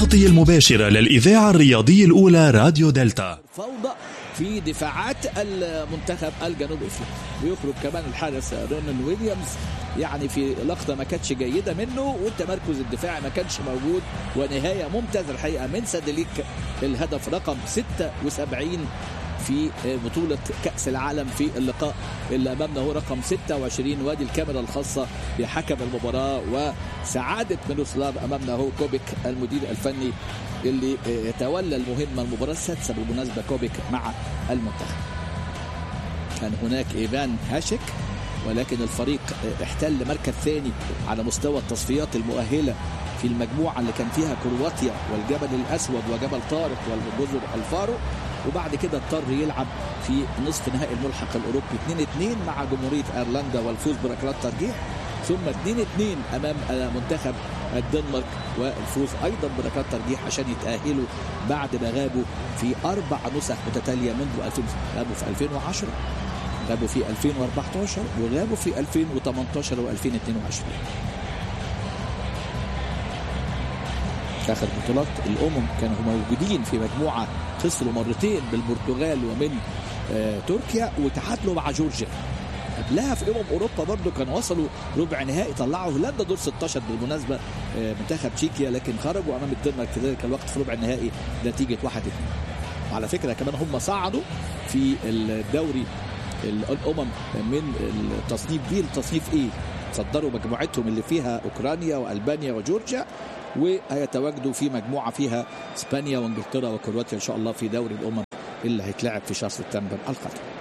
التغطية المباشرة للإذاعة الرياضية الأولى راديو دلتا فوضى في دفاعات المنتخب الجنوب افريقي ويخرج كمان الحارس رونن ويليامز يعني في لقطه ما كانتش جيده منه والتمركز الدفاعي ما كانش موجود ونهايه ممتازه الحقيقه من سادليك الهدف رقم 76 في بطولة كأس العالم في اللقاء اللي أمامنا هو رقم 26 وادي الكاميرا الخاصة بحكم المباراة وسعادة ميروسلاف أمامنا هو كوبيك المدير الفني اللي يتولى المهمة المباراة السادسة بالمناسبة كوبيك مع المنتخب كان هناك إيفان هاشك ولكن الفريق احتل مركز ثاني على مستوى التصفيات المؤهلة في المجموعة اللي كان فيها كرواتيا والجبل الأسود وجبل طارق والجزر الفارو وبعد كده اضطر يلعب في نصف نهائي الملحق الاوروبي 2-2 مع جمهوريه ايرلندا والفوز بركلات ترجيح ثم 2-2 امام منتخب الدنمارك والفوز ايضا بركلات ترجيح عشان يتاهلوا بعد ما غابوا في اربع نسخ متتاليه منذ 2000 غابوا في 2010 غابوا في 2014 وغابوا في 2018 و2022 اخر بطولات الامم كانوا موجودين في مجموعه خسروا مرتين بالبرتغال ومن آه تركيا وتعادلوا مع جورجيا قبلها في امم اوروبا برضو كانوا وصلوا ربع نهائي طلعوا هولندا دور 16 بالمناسبه آه منتخب تشيكيا لكن خرجوا امام الدنمارك في ذلك الوقت في ربع النهائي نتيجه 1 2 وعلى فكره كمان هم صعدوا في الدوري الامم من التصنيف بي لتصنيف ايه صدروا مجموعتهم اللي فيها اوكرانيا والبانيا وجورجيا وهيتواجدوا في مجموعه فيها اسبانيا وانجلترا وكرواتيا ان شاء الله في دوري الامم اللي هيتلعب في شهر سبتمبر القادم